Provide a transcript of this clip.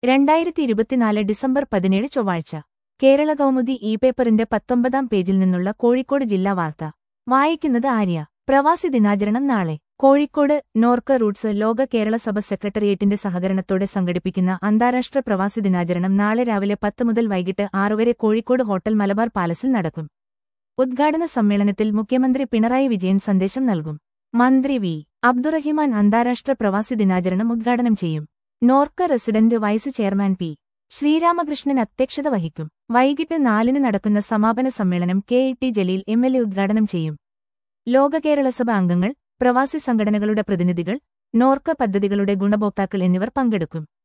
രണ്ടായിരത്തി ഇരുപത്തിനാല് ഡിസംബർ പതിനേഴ് ചൊവ്വാഴ്ച കേരള കൗമുദി ഇ പേപ്പറിന്റെ പത്തൊമ്പതാം പേജിൽ നിന്നുള്ള കോഴിക്കോട് ജില്ലാ വാർത്ത വായിക്കുന്നത് ആര്യ പ്രവാസി ദിനാചരണം നാളെ കോഴിക്കോട് നോർക്ക റൂട്ട്സ് ലോക കേരള സഭ സെക്രട്ടേറിയറ്റിന്റെ സഹകരണത്തോടെ സംഘടിപ്പിക്കുന്ന അന്താരാഷ്ട്ര പ്രവാസി ദിനാചരണം നാളെ രാവിലെ പത്ത് മുതൽ വൈകിട്ട് ആറുവരെ കോഴിക്കോട് ഹോട്ടൽ മലബാർ പാലസിൽ നടക്കും ഉദ്ഘാടന സമ്മേളനത്തിൽ മുഖ്യമന്ത്രി പിണറായി വിജയൻ സന്ദേശം നൽകും മന്ത്രി വി അബ്ദുറഹിമാൻ അന്താരാഷ്ട്ര പ്രവാസി ദിനാചരണം ഉദ്ഘാടനം ചെയ്യും Norka resident vice chairman P Sreeramakrishnan അധ്യക്ഷത വഹിക്കും വൈകിട്ട് നാലിന് നടക്കുന്ന സമാപന സമ്മേളനം K E T Jaleel M L A ഉദ്ഘാടനം ചെയ്യും ലോക കേരളസഭ അംഗങ്ങൾ പ്രവാസി സംഘടനകളുടെ പ്രതിനിധികൾ നോർക്ക പദ്ധതികളുടെ ഗുണഭോക്താക്കൾ എന്നിവർ പങ്കെടുക്കും